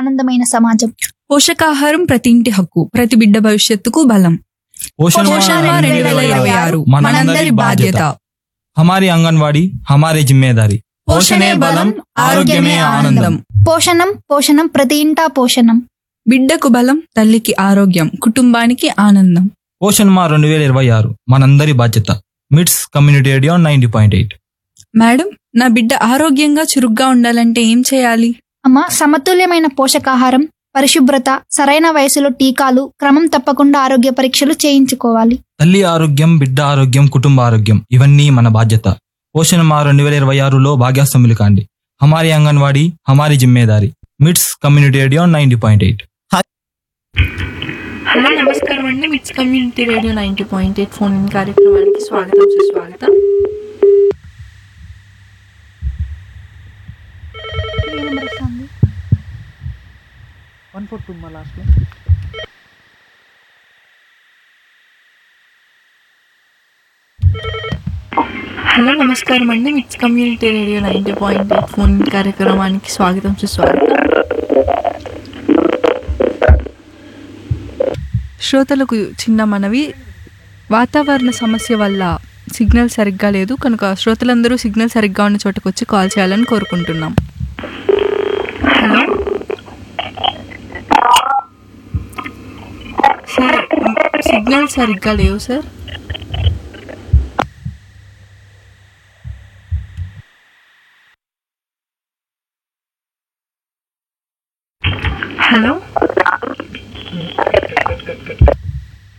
ఆనందమైన సమాజం పోషకాహారం ప్రతి ఇంటి హక్కు ప్రతి బిడ్డ భవిష్యత్తుకు బలం पोषण माह పోషణ రెండు రెండు వేల వేల ఇరవై ఆరు మనందరి బాధ్యత हमारी आंगनवाड़ी हमारी जिम्मेदारी పోషణే బలం ఆరోగ్యమే ఆనందం పోషణం పోషణం ప్రతి ఇంటా పోషణం బిడ్డకు బలం తల్లికి ఆరోగ్యం కుటుంబానికి ఆనందం పోషణ మా రెండు వేల ఇరవై ఆరు మనందరి బాధ్యత MITS community radio ninety point eight madam నా బిడ్డ ఆరోగ్యంగా చురుగ్గా ఉండాలంటే ఏం చేయాలి అమ్మ సమతుల్యమైన పోషకాహారం పరిశుభ్రత సరైన వయసులో టీకాలు క్రమం తప్పకుండా ఆరోగ్య పరీక్షలు చేయించుకోవాలి తల్లి ఆరోగ్యం బిడ్డ ఆరోగ్యం కుటుంబ ఆరోగ్యం ఇవన్నీ మన బాధ్యత పోషణ మా రెండు వేల ఇరవై ఆరులో భాగ్యాస్వాములు కాండి హమారి అంగన్వాడీ హమారి జిమ్మేదారి MITS community radio ninety point eight hello నమస్కారం అండి MITS community radio ninety point eight phone in కార్యక్రమానికి స్వాగతం సుస్వాగతం వన్ ఫోర్ టూ మా లాస్ట్లో హలో నమస్కారం అండి MITS community radio ninety point eight phone in కార్యక్రమానికి స్వాగతం సుస్వాగతం శ్రోతలకు చిన్న మనవి వాతావరణ సమస్య వల్ల సిగ్నల్ సరిగ్గా లేదు కనుక శ్రోతలందరూ సిగ్నల్ సరిగ్గా ఉన్న చోటకు వచ్చి కాల్ చేయాలని కోరుకుంటున్నాం హలో సార్ సిగ్నల్ సరిగ్గా లేవు సార్